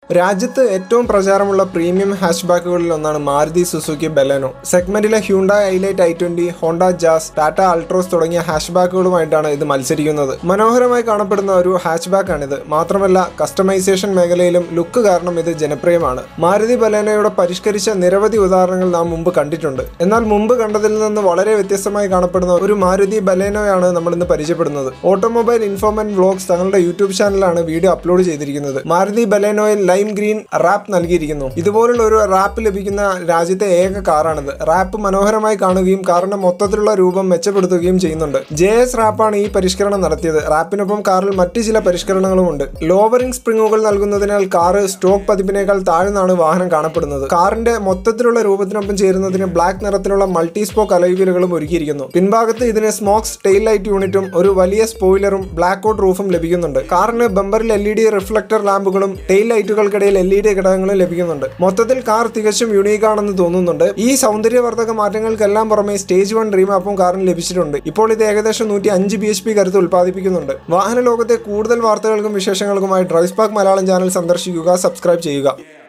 രാജ്യത്ത് ഏറ്റവും പ്രചാരമുള്ള പ്രീമിയം ഹാഷ്ബാക്കുകളിൽ ഒന്നാണ് മാരുതി സുസുക്കി ബെലനോ സെഗ്മെന്റിലെ Hyundai Elite i twenty Honda Jazz Tata Altroz തുടങ്ങിയ ഹാഷ്ബാക്കുകളുമായിട്ടാണ് ഇത് മത്സരിക്കുന്നത് മനോഹരമായി കാണപ്പെടുന്ന ഒരു ഹാച്ച്ബാക്കാണിത് മാത്രമല്ല കസ്റ്റമൈസേഷൻ മേഖലയിലും ലുക്ക് കാരണം ഇത് ജനപ്രിയമാണ് മാരുതി ബലേനോയുടെ പരിഷ്കരിച്ച നിരവധി ഉദാഹരണങ്ങൾ നാം മുമ്പ് കണ്ടിട്ടുണ്ട് എന്നാൽ മുമ്പ് കണ്ടതിൽ നിന്ന് വളരെ വ്യത്യസ്തമായി കാണപ്പെടുന്ന ഒരു മാരുതി ബലേനോയാണ് നമ്മൾ ഇന്ന് പരിചയപ്പെടുന്നത് ഓട്ടോമൊബൈൽ ഇൻഫോർമെന്റ് വ്ലോഗ്സ് തങ്ങളുടെ യൂട്യൂബ് ചാനലാണ് വീഡിയോ അപ്ലോഡ് ചെയ്തിരിക്കുന്നത് മാരുതി ബലേനോയിൽ ലൈം ഗ്രീൻ റാപ്പ് നൽകിയിരിക്കുന്നു ഇതുപോലുള്ള ഒരു റാപ്പ് ലഭിക്കുന്ന രാജ്യത്തെ ഏക കാറാണിത് റാപ്പ് മനോഹരമായി കാണുകയും കാറിന്റെ മൊത്തത്തിലുള്ള രൂപം മെച്ചപ്പെടുത്തുകയും ചെയ്യുന്നുണ്ട് ജെ എസ് റാപ്പാണ് ഈ പരിഷ്കരണം നടത്തിയത് റാപ്പിനൊപ്പം കാറിൽ മറ്റ് ചില പരിഷ്കരണങ്ങളുമുണ്ട് ലോവറിംഗ് സ്പ്രിങ്ങുകൾ നൽകുന്നതിനാൽ കാറ് സ്റ്റോക്ക് പതിപ്പിനേക്കാൾ താഴ്ന്നാണ് വാഹനം കാണപ്പെടുന്നത് കാറിന്റെ മൊത്തത്തിലുള്ള രൂപത്തിനൊപ്പം ചേരുന്നതിന് ബ്ലാക്ക് നിറത്തിലുള്ള മൾട്ടി സ്പോക്ക് അലൈവീലുകളും ഒരുക്കിയിരിക്കുന്നു പിൻഭാഗത്ത് ഇതിന് സ്മോക്സ് ടെയിൽ ലൈറ്റ് യൂണിറ്റും ഒരു വലിയ സ്പോയിലറും ബ്ലാക്ക് ഔട്ട് റൂഫും ലഭിക്കുന്നുണ്ട് കാറിന് ബമ്പറിൽ എൽ ഇ ഡി റിഫ്ലക്ടർ ലാമ്പുകളും ടെയിൽ ലൈറ്റുകൾക്കിടയിൽ എൽ ഇ ഡി ഘടകങ്ങളും ലഭിക്കുന്നുണ്ട് മൊത്തത്തിൽ കാർ തികച്ചും യുണീക്ക് ആണെന്ന് തോന്നുന്നുണ്ട് ഈ സൗന്ദര്യവർദ്ധക മാറ്റങ്ങൾക്കെല്ലാം പുറമെ സ്റ്റേജ് വൺ റീമാപ്പും കാറിന് ലഭിച്ചിട്ടുണ്ട് ഇപ്പോൾ ഇത് ഏകദേശം നൂറ്റി അഞ്ച് ബി എച്ച് പി കരുത്ത് ഉൽപ്പാദിപ്പിക്കുന്നുണ്ട് വാഹന ലോകത്തെ കൂടുതൽ വാർത്തകൾക്കും വിശേഷങ്ങൾക്കുമായി ഡ്രൈവ് പാർക്ക് മലയാളം ചാനൽ സന്ദർശിക്കുക സബ്സ്ക്രൈബ് ചെയ്യുക